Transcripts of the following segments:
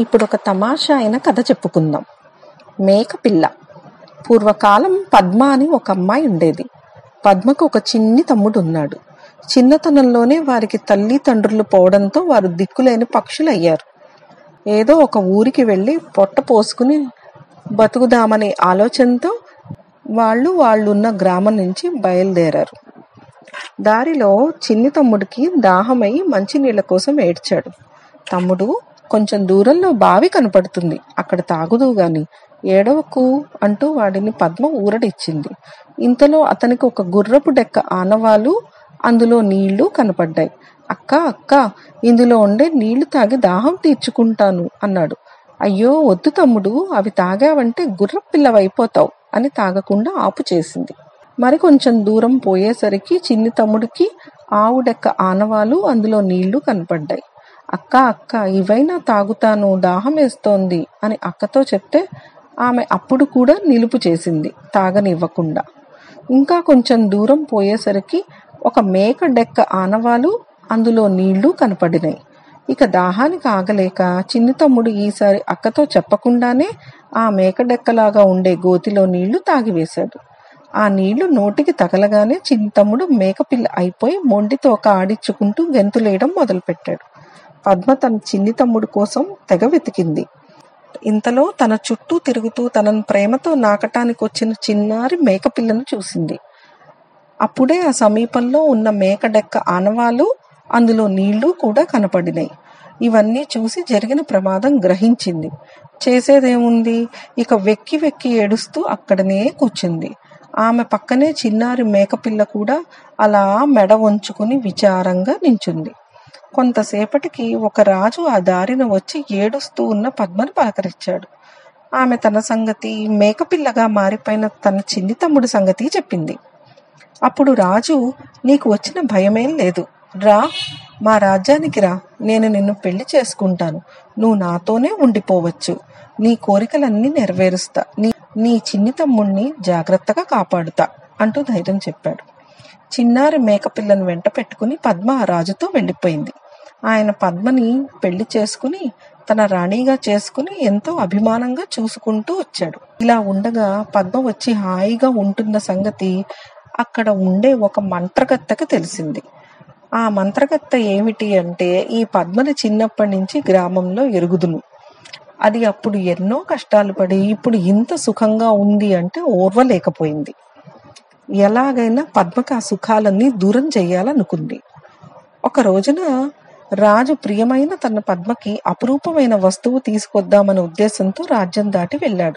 ఇప్పుడు ఒక తమాషా అయిన కథ చెప్పుకుందాం మేకపిల్ల పూర్వకాలం పద్మ అని ఒక అమ్మాయి ఉండేది పద్మకు ఒక చిన్ని తమ్ముడు ఉన్నాడు చిన్నతనంలోనే వారికి తల్లి తండ్రులు పోవడంతో వారు దిక్కులేని పక్షులయ్యారు ఏదో ఒక ఊరికి వెళ్ళి పొట్ట పోసుకుని బతుకుదామనే ఆలోచనతో వాళ్ళు వాళ్ళున్న గ్రామం నుంచి బయలుదేరారు దారిలో చిన్ని తమ్ముడికి దాహమై మంచినీళ్ళ కోసం ఏడ్చాడు తమ్ముడు కొంచెం దూరంలో బావి కనపడుతుంది అక్కడ తాగుదు గాని ఏడవకు అంటూ వాడిని పద్మ ఊరడిచ్చింది ఇంతలో అతనికి ఒక గుర్రపు డెక్క ఆనవాలు అందులో నీళ్లు కనపడ్డాయి అక్క అక్క ఇందులో ఉండే నీళ్లు తాగి దాహం తీర్చుకుంటాను అన్నాడు అయ్యో వద్దు తమ్ముడు అవి తాగావంటే గుర్రపు పిల్లవైపోతావు అని తాగకుండా ఆపు చేసింది మరి కొంచెం దూరం పోయేసరికి చిన్ని తమ్ముడికి ఆవు డెక్క ఆనవాలు అందులో నీళ్లు కనపడ్డాయి అక్క అక్క ఇవైనా తాగుతాను దాహం వేస్తోంది అని అక్కతో చెప్తే ఆమె అప్పుడు కూడా నిలుపు చేసింది తాగనివ్వకుండా ఇంకా కొంచెం దూరం పోయేసరికి ఒక మేక డెక్క ఆనవాలు అందులో నీళ్లు కనపడినాయి ఇక దాహానికి ఆగలేక చిన్ని తమ్ముడు ఈసారి అక్కతో చెప్పకుండానే ఆ మేక డెక్కలాగా ఉండే గోతిలో నీళ్లు తాగివేశాడు ఆ నీళ్లు నోటికి తగలగానే చిన్ని తమ్ముడు మేకపిల్ల అయిపోయి మొండితో ఒక ఆడించుకుంటూ గెంతులేయడం మొదలుపెట్టాడు పద్మ తన చిన్ని తమ్ముడు కోసం తెగ వెతికింది ఇంతలో తన చుట్టూ తిరుగుతూ తనను ప్రేమతో నాకటానికి వచ్చిన చిన్నారి మేకపిల్లను చూసింది అప్పుడే ఆ సమీపంలో ఉన్న మేక డెక్క ఆనవాలు అందులో నీళ్లు కూడా కనపడినాయి ఇవన్నీ చూసి జరిగిన ప్రమాదం గ్రహించింది చేసేదేముంది ఇక వెక్కి వెక్కి ఏడుస్తూ అక్కడనే కూర్చుంది ఆమె పక్కనే చిన్నారి మేకపిల్ల కూడా అలా మెడ వంచుకుని విచారంగా నించుంది కొంతసేపటికి ఒక రాజు ఆ దారిన వచ్చి ఏడుస్తూ ఉన్న పద్మను పలకరించాడు ఆమె తన సంగతి మేకపిల్లగా మారిపోయిన తన చిన్ని తమ్ముడి సంగతి చెప్పింది అప్పుడు రాజు నీకు వచ్చిన భయమేం లేదు రా మా రాజ్యానికి రా నేను నిన్ను పెళ్లి చేసుకుంటాను నువ్వు నాతోనే ఉండిపోవచ్చు నీ కోరికలన్నీ నెరవేరుస్తా నీ నీ చిన్ని తమ్ముణ్ణి జాగ్రత్తగా కాపాడుతా అంటూ ధైర్యం చెప్పాడు చిన్నారి మేకపిల్లను వెంట పెట్టుకుని పద్మ ఆ రాజుతో వెళ్ళిపోయింది ఆయన పద్మని పెళ్లి చేసుకుని తన రాణిగా చేసుకుని ఎంతో అభిమానంగా చూసుకుంటూ వచ్చాడు ఇలా ఉండగా పద్మ వచ్చి హాయిగా ఉంటున్న సంగతి అక్కడ ఉండే ఒక మంత్రగత్తకి తెలిసింది ఆ మంత్రగత్త ఏమిటి అంటే ఈ పద్మని చిన్నప్పటి నుంచి గ్రామంలో ఎరుగుదును అది అప్పుడు ఎన్నో కష్టాలు పడి ఇప్పుడు ఇంత సుఖంగా ఉంది అంటే ఓర్వలేకపోయింది ఎలాగైనా పద్మకి ఆ సుఖాలన్నీ దూరం చేయాలనుకుంది ఒక రోజున రాజు ప్రియమైన తన పద్మకి అపురూపమైన వస్తువు తీసుకొద్దామనే ఉద్దేశంతో రాజ్యం దాటి వెళ్ళాడు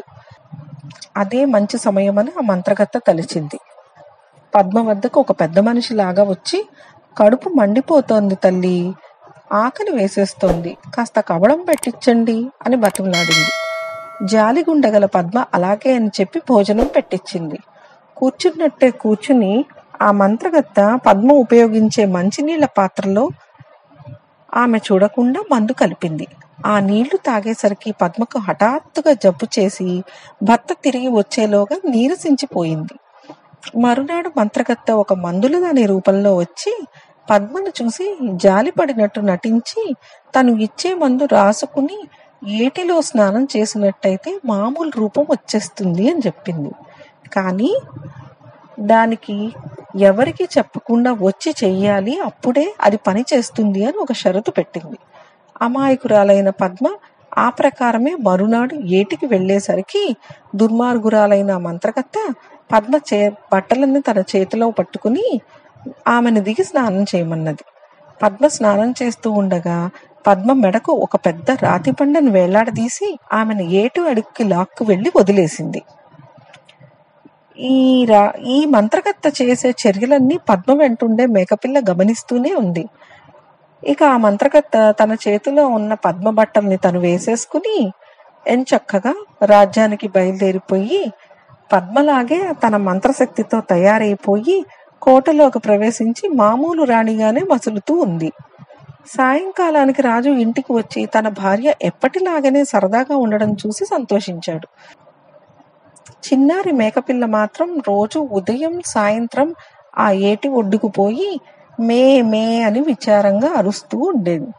అదే మంచి సమయమని ఆ మంత్రగత్త తలిచింది పద్మ వద్దకు ఒక పెద్ద మనిషి లాగా వచ్చి కడుపు మండిపోతోంది తల్లి ఆకలి వేసేస్తోంది కాస్త కవడం పెట్టించండి అని బతిమలాడింది జాలిగుండగల పద్మ అలాగే అని చెప్పి భోజనం పెట్టించింది కూర్చున్నట్టే కూర్చుని ఆ మంత్రగత్త పద్మ ఉపయోగించే మంచినీళ్ల పాత్రలో ఆమె చూడకుండా మందు కలిపింది ఆ నీళ్లు తాగేసరికి పద్మకు హఠాత్తుగా జబ్బు చేసి భర్త తిరిగి వచ్చేలోగా నీరసించిపోయింది మరునాడు మంత్రగత్త ఒక మందుల దాని రూపంలో వచ్చి పద్మను చూసి జాలిపడినట్టు నటించి తను ఇచ్చే మందు రాసుకుని ఏటిలో స్నానం చేసినట్టయితే మామూలు రూపం వచ్చేస్తుంది అని చెప్పింది కానీ దానికి ఎవరికి చెప్పకుండా వచ్చి చెయ్యాలి అప్పుడే అది పని చేస్తుంది అని ఒక షరతు పెట్టింది అమాయకురాలైన పద్మ ఆ ప్రకారమే మరునాడు ఏటికి వెళ్ళేసరికి దుర్మార్గురాలైన మంత్రకత్త పద్మ చే బట్టలన్నీ తన చేతిలో పట్టుకుని ఆమెను దిగి స్నానం చేయమన్నది పద్మ స్నానం చేస్తూ ఉండగా పద్మ మెడకు ఒక పెద్ద రాతి పండను వేలాడదీసి ఆమెను ఏటు అడుగుకి లాక్కు వెళ్లి వదిలేసింది ఈ రా ఈ మంత్రగత్త చేసే చర్యలన్నీ పద్మ వెంటుండే మేకపిల్ల గమనిస్తూనే ఉంది ఇక ఆ మంత్రగత్త తన చేతిలో ఉన్న పద్మ బట్టల్ని తను వేసేసుకుని ఎంచక్కగా రాజ్యానికి బయలుదేరిపోయి పద్మలాగే తన మంత్రశక్తితో తయారైపోయి కోటలోకి ప్రవేశించి మామూలు రాణిగానే మసులుతూ ఉంది సాయంకాలానికి రాజు ఇంటికి వచ్చి తన భార్య ఎప్పటిలాగానే సరదాగా ఉండడం చూసి సంతోషించాడు చిన్నారి మేకపిల్ల మాత్రం రోజు ఉదయం సాయంత్రం ఆ ఏటి ఒడ్డుకు పోయి మే మే అని విచారంగా అరుస్తూ ఉండేది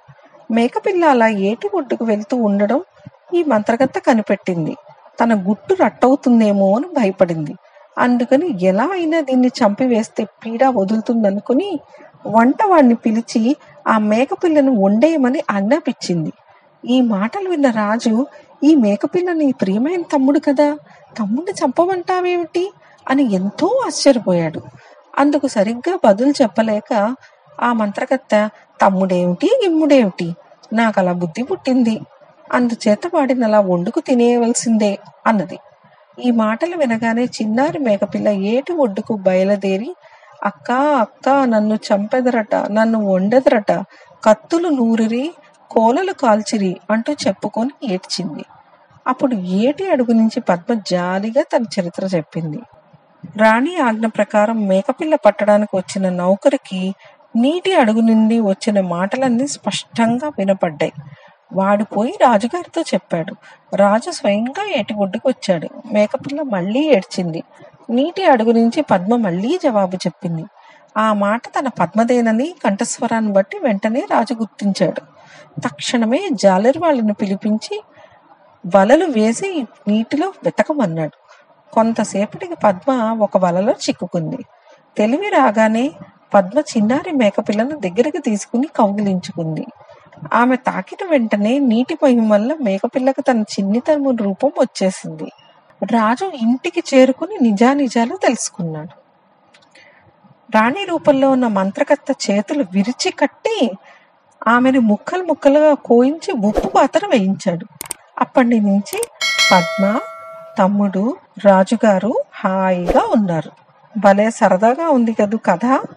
మేకపిల్ల అలా ఏటి ఒడ్డుకు వెళ్తూ ఉండడం ఈ మంత్రగత్త కనిపెట్టింది తన గుట్టు రట్టవుతుందేమో అని భయపడింది అందుకని ఎలా అయినా దీన్ని చంపివేస్తే పీడ వదులుతుందనుకుని వంటవాడిని పిలిచి ఆ మేకపిల్లను వండేయమని ఆజ్ఞాపించింది ఈ మాటలు విన్న రాజు ఈ మేకపిల్ల నీ ప్రియమైన తమ్ముడు కదా తమ్ముడిని చంపమంటావేమిటి అని ఎంతో ఆశ్చర్యపోయాడు అందుకు సరిగ్గా బదులు చెప్పలేక ఆ మంత్రకర్త తమ్ముడేమిటి ఇమ్ముడేమిటి నాకు అలా బుద్ధి పుట్టింది అందుచేత వాడిని అలా వండుకు తినేయవలసిందే అన్నది ఈ మాటలు వినగానే చిన్నారి మేకపిల్ల ఏటి ఒడ్డుకు బయలుదేరి అక్క అక్క నన్ను చంపెదరట నన్ను వండెదరట కత్తులు నూరిరి కోలలు కాల్చిరి అంటూ చెప్పుకొని ఏడ్చింది అప్పుడు ఏటి అడుగు నుంచి పద్మ జాలిగా తన చరిత్ర చెప్పింది రాణి ఆజ్ఞ ప్రకారం మేకపిల్ల పట్టడానికి వచ్చిన నౌకరికి నీటి అడుగు నుండి వచ్చిన మాటలన్నీ స్పష్టంగా వినపడ్డాయి వాడు పోయి రాజుగారితో చెప్పాడు రాజు స్వయంగా ఏటి ఒడ్డుకు వచ్చాడు మేకపిల్ల మళ్ళీ ఏడ్చింది నీటి అడుగు నుంచి పద్మ మళ్ళీ జవాబు చెప్పింది ఆ మాట తన పద్మదేనని కంఠస్వరాన్ని బట్టి వెంటనే రాజు గుర్తించాడు తక్షణమే జాలరి వాళ్ళను పిలిపించి వలలు వేసి నీటిలో వెతకమన్నాడు కొంతసేపటికి పద్మ ఒక వలలో చిక్కుకుంది తెలివి రాగానే పద్మ చిన్నారి మేకపిల్లను దగ్గరికి తీసుకుని కౌగిలించుకుంది ఆమె తాకిన వెంటనే నీటి మహిమ వల్ల మేకపిల్లకు తన చిన్నితనము రూపం వచ్చేసింది రాజు ఇంటికి చేరుకుని నిజానిజాలు తెలుసుకున్నాడు రాణి రూపంలో ఉన్న మంత్రకర్త చేతులు విరిచి కట్టి ఆమెను ముక్కలు ముక్కలుగా కోయించి ఉప్పు పాత్ర వేయించాడు అప్పటి నుంచి పద్మ తమ్ముడు రాజుగారు హాయిగా ఉన్నారు భలే సరదాగా ఉంది కదూ కథ